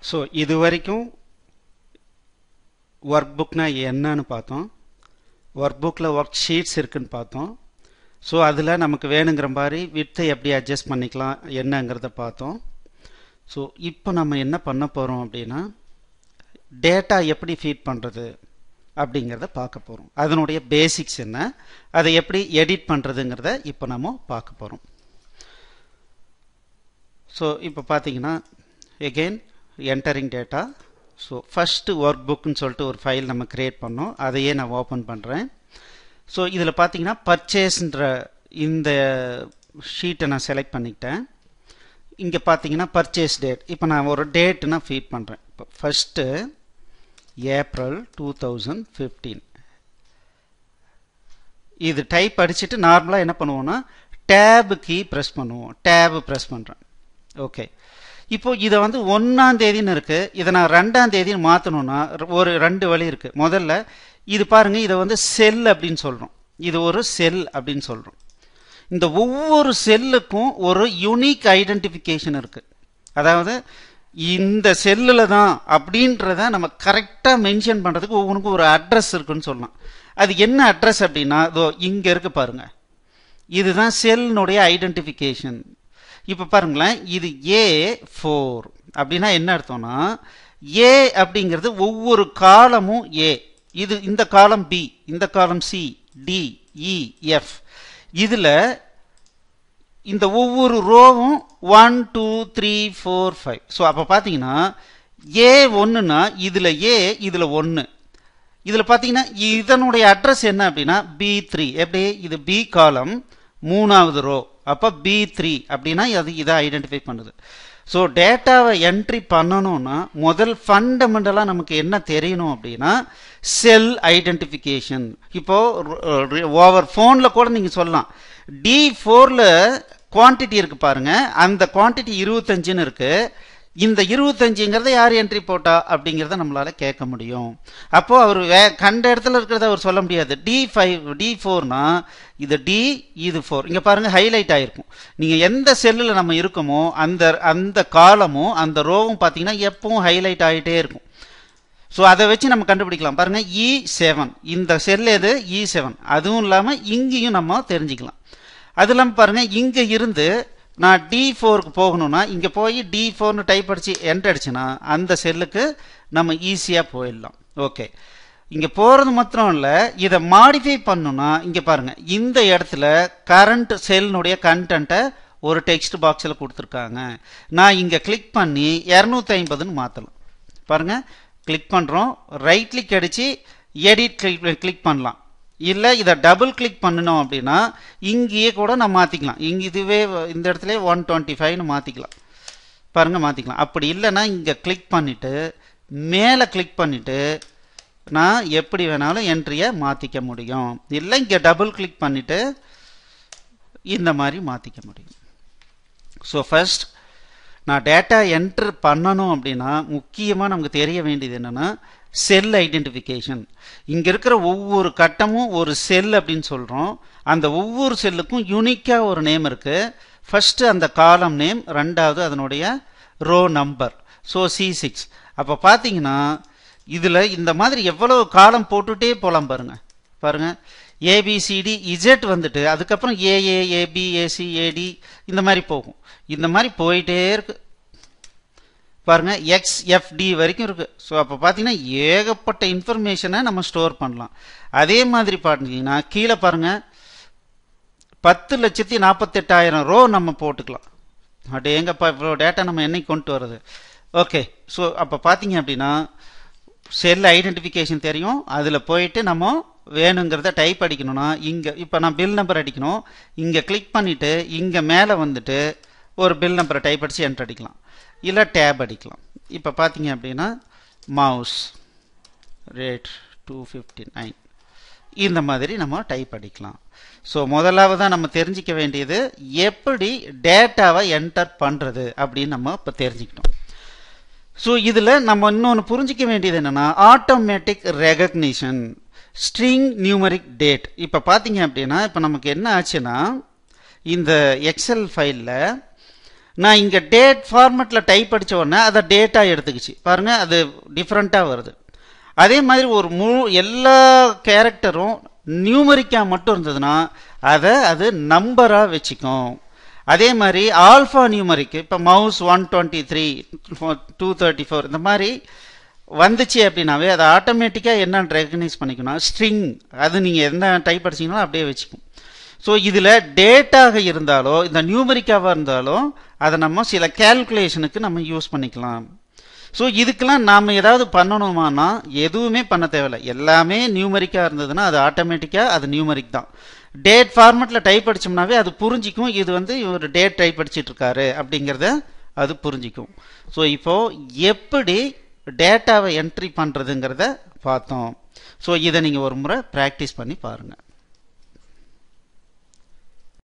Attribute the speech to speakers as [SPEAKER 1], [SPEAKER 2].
[SPEAKER 1] so இது வரைக்கும் work புக்னா என்னன்னு பார்த்தோம் ஒர்க் புக்கில் ஒர்க் ஷீட்ஸ் இருக்குன்னு பார்த்தோம் ஸோ அதில் நமக்கு வேணுங்கிற மாதிரி வித்தை எப்படி அட்ஜஸ்ட் பண்ணிக்கலாம் என்னங்கிறத பார்த்தோம் ஸோ இப்போ நம்ம என்ன பண்ண போகிறோம் அப்படின்னா டேட்டா எப்படி ஃபீட் பண்ணுறது அப்படிங்கிறத பார்க்க போகிறோம் அதனுடைய பேசிக்ஸ் என்ன அதை எப்படி எடிட் பண்ணுறதுங்கிறத இப்போ நம்ம பார்க்க போகிறோம் ஸோ இப்போ பார்த்தீங்கன்னா again entering data so first ஒர்க் புக்குன்னு சொல்லிட்டு ஒரு ஃபைல் நம்ம க்ரியேட் பண்ணோம் அதையே நான் ஓப்பன் பண்ணுறேன் ஸோ இதில் பார்த்தீங்கன்னா பர்ச்சேஸ்ன்ற இந்த ஷீட்டை நான் செலக்ட் பண்ணிக்கிட்டேன் இங்கே பார்த்தீங்கன்னா பர்ச்சேஸ் டேட் இப்போ நான் ஒரு டேட்டு நான் ஃபீட் பண்ணுறேன் இப்போ first April two thousand fifteen இது டைப் அடிச்சுட்டு நார்மலாக என்ன பண்ணுவோம்னா டேபு கீ ப்ரெஸ் பண்ணுவோம் டேபு ப்ரெஸ் பண்ணுறேன் ஓகே இப்போ இதை வந்து ஒன்றாம் தேதின்னு இருக்குது இதை நான் ரெண்டாம் தேதின்னு மாற்றணும்னா ஒரு ரெண்டு வழி இருக்குது முதல்ல இது பாருங்கள் இதை வந்து செல் அப்படின்னு சொல்கிறோம் இது ஒரு செல் அப்படின்னு சொல்கிறோம் இந்த ஒவ்வொரு செல்லுக்கும் ஒரு யூனிக் ஐடென்டிஃபிகேஷன் இருக்குது அதாவது இந்த செல்லில் தான் அப்படின்றத நம்ம கரெக்டாக மென்ஷன் பண்ணுறதுக்கு ஒவ்வொன்றுக்கும் ஒரு அட்ரஸ் இருக்குன்னு சொல்லலாம் அது என்ன அட்ரஸ் அப்படின்னா இதோ இங்கே இருக்கு பாருங்க இதுதான் செல்னுடைய ஐடென்டிஃபிகேஷன் இப்போ பாருங்களேன் இது ஏ ஃபோர் அப்படின்னா என்ன அர்த்தம்னா ஏ அப்படிங்கிறது ஒவ்வொரு காலமும் ஏ இது இந்த காலம் பி இந்த காலம் சி டி இ எஃப் இதில் இந்த ஒவ்வொரு ரோவும் one two three four five so அப்போ பார்த்தீங்கன்னா ஏ ஒன்றுனா இதில் ஏ இதில் ஒன்று இதில் பார்த்தீங்கன்னா இதனுடைய அட்ரஸ் என்ன அப்படின்னா பி த்ரீ எப்படி இது பி காலம் மூணாவது ரோ அப்போ பி த்ரீ அப்படின்னா அது இதை ஐடென்டிஃபை பண்ணுது ஸோ டேட்டாவை என்ட்ரி பண்ணணும்னா முதல் ஃபண்டமெண்டலாக நமக்கு என்ன தெரியணும் அப்படின்னா செல் ஐடென்டிஃபிகேஷன் இப்போ ஓவர் ஃபோனில் கூட நீங்கள் சொல்லலாம் டி ஃபோரில் குவான்டிட்டி இருக்கு பாருங்க அந்த குவான்டிட்டி இருபத்தஞ்சுன்னு இருக்கு இந்த இருபத்தஞ்சுங்கிறத யார் என்ட்ரி போட்டா அப்படிங்கிறத நம்மளால கேட்க முடியும் அப்போ அவர் வே கண்ட இடத்துல இருக்கிறத அவர் சொல்ல முடியாது டி ஃபைவ் டி ஃபோர்னா இது டி இது ஃபோர் இங்கே பாருங்க ஹைலைட் ஆயிருக்கும் நீங்கள் எந்த செல்லில் நம்ம இருக்கோமோ அந்த அந்த காலமும் அந்த ரோவும் பார்த்தீங்கன்னா எப்பவும் ஹைலைட் ஆகிட்டே இருக்கும் ஸோ அதை வச்சு நம்ம கண்டுபிடிக்கலாம் பாருங்க இ செவன் இந்த செல் எது இ செவன் அதுவும் இல்லாமல் இங்கேயும் நம்ம தெரிஞ்சுக்கலாம் அது இல்லாமல் பாருங்க இங்கே இருந்து நான் டி ஃபோருக்கு போகணும்னா இங்கே போய் டி ஃபோர்னு டைப் அடிச்சு என்ட் அடிச்சுன்னா அந்த செல்லுக்கு நம்ம ஈஸியாக போயிடலாம் ஓகே இங்கே போகிறது மாத்திரம் இல்லை இதை மாடிஃபை பண்ணணும்னா இங்கே பாருங்க இந்த இடத்துல கரண்ட் செல்னுடைய கண்டென்ட்டை ஒரு டெக்ஸ்ட் பாக்ஸில் கொடுத்துருக்காங்க நான் இங்கே கிளிக் பண்ணி இரநூத்தி ஐம்பதுன்னு மாற்றலாம் பாருங்க கிளிக் பண்ணுறோம் ரைட் கிளிக் அடித்து எடிட் கிளிக் கிளிக் பண்ணலாம் இல்லை இதை டபுள் கிளிக் பண்ணணும் அப்படின்னா இங்கேயே கூட நான் மாற்றிக்கலாம் இங்கே இதுவே இந்த இடத்துல ஒன் டுவெண்ட்டி ஃபைவ்னு மாற்றிக்கலாம் பாருங்கள் மாற்றிக்கலாம் அப்படி இல்லைன்னா இங்கே கிளிக் பண்ணிவிட்டு மேலே கிளிக் பண்ணிவிட்டு நான் எப்படி வேணாலும் என்ட்ரியை மாற்றிக்க முடியும் இல்லை இங்கே டபுள் கிளிக் பண்ணிவிட்டு இந்த மாதிரி மாற்றிக்க முடியும் ஸோ ஃபர்ஸ்ட் நான் டேட்டா என்ட்ரு பண்ணணும் அப்படின்னா முக்கியமாக நமக்கு தெரிய வேண்டியது என்னென்னா செல் ஐடென்டிஃபிகேஷன் இங்கே இருக்கிற ஒவ்வொரு கட்டமும் ஒரு செல் அப்படின்னு சொல்கிறோம் அந்த ஒவ்வொரு செல்லுக்கும் யூனிக்காக ஒரு நேம் இருக்குது ஃபஸ்ட்டு அந்த காலம் நேம் ரெண்டாவது அதனுடைய row number so C six அப்போ பார்த்தீங்கன்னா இதில் இந்த மாதிரி எவ்வளோ காலம் போட்டுகிட்டே போகலாம் பாருங்கள் பாருங்கள் ஏபிசிடி இஜெட் வந்துட்டு அதுக்கப்புறம் ஏஏ ஏபி ஏசி ஏடி இந்த மாதிரி போகும் இந்த மாதிரி போயிட்டே இருக்கு பாருங்க எக்ஸ் எஃப்டி வரைக்கும் இருக்கு ஸோ அப்போ பார்த்தீங்கன்னா ஏகப்பட்ட இன்ஃபர்மேஷனை நம்ம ஸ்டோர் பண்ணலாம் அதே மாதிரி பார்த்தீங்கன்னா கீழே பாருங்க பத்து லட்சத்தி நாற்பத்தெட்டாயிரம் ரோ நம்ம போட்டுக்கலாம் அப்படி எங்கப்பா இவ்வளோ டேட்டா நம்ம என்னைக்கு கொண்டு வர்றது ஓகே ஸோ அப்போ பார்த்தீங்க அப்படின்னா செல் ஐடென்டிஃபிகேஷன் தெரியும் அதில் போயிட்டு நம்ம வேணுங்கிறத டைப் அடிக்கணும்னா இங்கே இப்போ நான் பில் நம்பர் அடிக்கணும் இங்கே கிளிக் பண்ணிவிட்டு இங்கே மேலே வந்துட்டு ஒரு பில் நம்பரை டைப் அடித்து என்ட்ரு அடிக்கலாம் இல்லை டேப் அடிக்கலாம் இப்போ பார்த்தீங்க அப்படின்னா mouse rate two fifty nine இந்த மாதிரி நம்ம டைப் அடிக்கலாம் ஸோ முதலாவதாக நம்ம தெரிஞ்சிக்க வேண்டியது எப்படி டேட்டாவை என்டர் பண்ணுறது அப்படின்னு நம்ம இப்போ தெரிஞ்சுக்கிட்டோம் ஸோ இதில் நம்ம இன்னொன்று புரிஞ்சிக்க வேண்டியது என்னென்னா automatic recognition string numeric date இப்போ பார்த்தீங்க அப்படின்னா இப்போ நமக்கு என்ன ஆச்சுன்னா இந்த எக்ஸல் ஃபைலில் நான் இங்கே டேட் ஃபார்மெட்டில் டைப் அடித்த உடனே அதை டேட்டாக எடுத்துக்கிச்சு பாருங்கள் அது டிஃப்ரெண்ட்டாக வருது அதே மாதிரி ஒரு முழு எல்லா கேரக்டரும் நியூமரிக்காக மட்டும் இருந்ததுன்னா அதை அது நம்பராக வச்சுக்கும் அதே மாதிரி ஆல்ஃபா நியூமரிக் இப்போ mouse one twenty three two thirty four இந்த மாதிரி வந்துச்சு அப்படின்னாவே அதை ஆட்டோமேட்டிக்காக என்னன்னு ரெகனைஸ் பண்ணிக்கணும் ஸ்ட்ரிங் அது நீங்கள் எந்த டைப் அடிச்சிங்களோ அப்படியே வச்சுக்கும் ஸோ இதில் டேட்டாக இருந்தாலோ இந்த நியூமரிக்காவாக இருந்தாலோ அதை நம்ம சில கேல்குலேஷனுக்கு நம்ம யூஸ் பண்ணிக்கலாம் ஸோ இதுக்கெல்லாம் நாம் ஏதாவது பண்ணணுமானா எதுவுமே பண்ண தேவையில்லை எல்லாமே நியூமரிக்காக இருந்ததுன்னா அது ஆட்டோமேட்டிக்காக அது நியூமரிக் தான் டேட் ஃபார்மெட்டில் டைப் அடிச்சோம்னாவே அது புரிஞ்சிக்கும் இது வந்து இவர் டேட் டைப் அடிச்சிட்டு இருக்காரு அப்படிங்கிறத அது புரிஞ்சிக்கும் ஸோ இப்போ எப்படி டேட்டாவை என்ட்ரி பண்ணுறதுங்கிறத பார்த்தோம் ஸோ இதை நீங்கள் ஒரு முறை ப்ராக்டிஸ் பண்ணி பாருங்கள்